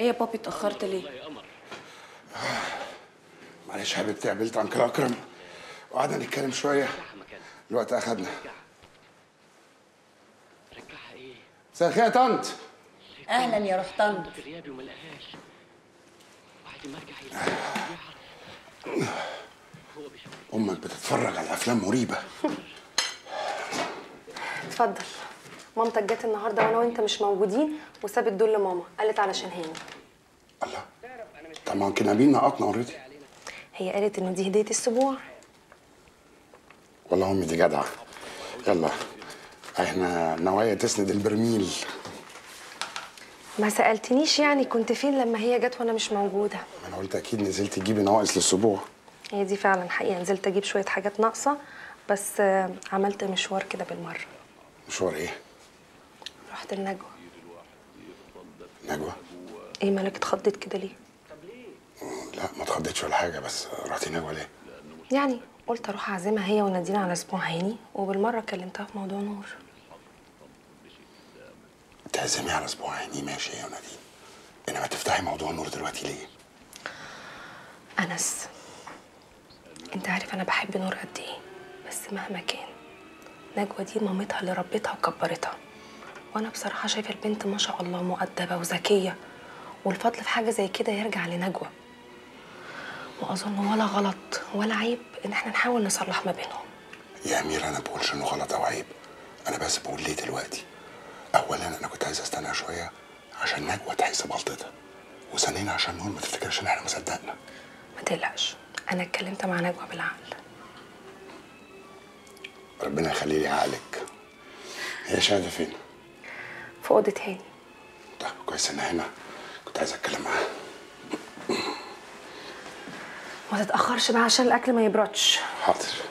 ايه يا بابي اتاخرت ليه معلش حبيبتي قابلت انكل اكرم وقعدنا نتكلم شويه الوقت اخدنا رجعها ايه مساء الخير يا طنط اهلا يا روح طنط في غيابي وما لقاهاش وبعد ما ارجع يلاقيها يعرف هو بيشوف امك بتتفرج على افلام مريبه اتفضل مامتك جت النهارده وانا وانت مش موجودين وسابت دول لماما قالت علشان هاني الله طب ما كنا بينا نقطنا اوريدي هي قالت ان دي هديه الاسبوع والله امي دي جدعه يلا احنا نوايا تسند البرميل ما سالتنيش يعني كنت فين لما هي جت وانا مش موجوده ما انا قلت اكيد نزلت تجيبي نواقص للاسبوع هي دي فعلا حقيقه نزلت اجيب شويه حاجات ناقصه بس آه، عملت مشوار كده بالمره مشوار ايه رحت النجوى نجوى ايه مالك اتخضيت كده ليه لا ما اتخضيتش ولا حاجه بس رحتي نجوى ليه يعني قلت اروح اعزمها هي ونادين على اسبوع هاني وبالمره كلمتها في موضوع نور تعزمي على اسبوع عيني ماشي يا نادين انما تفتحي موضوع نور دلوقتي ليه انس انت عارف انا بحب نور قد ايه بس مهما كان نجوى دي مامتها اللي ربتها وكبرتها وانا بصراحه شايفه البنت ما شاء الله مؤدبه وذكيه والفضل في حاجه زي كده يرجع لنجوى واظن ولا غلط ولا عيب ان احنا نحاول نصلح ما بينهم يا امير انا بقولش انه غلط او عيب انا بس بقول ليه دلوقتي اولا انا كنت عايز استنى شويه عشان نجوى تحس بغلطتها وثانيا عشان نور ما تفتكرش ان احنا ما صدقنا ما تقلقش انا اتكلمت مع نجوى بالعقل ربنا يخلي لي عقلك هي شاهده فين في اوضه هاني طيب كويس ان هنا كنت عايز اتكلم معاها ما تتاخرش بقى عشان الاكل ما يبردش حاضر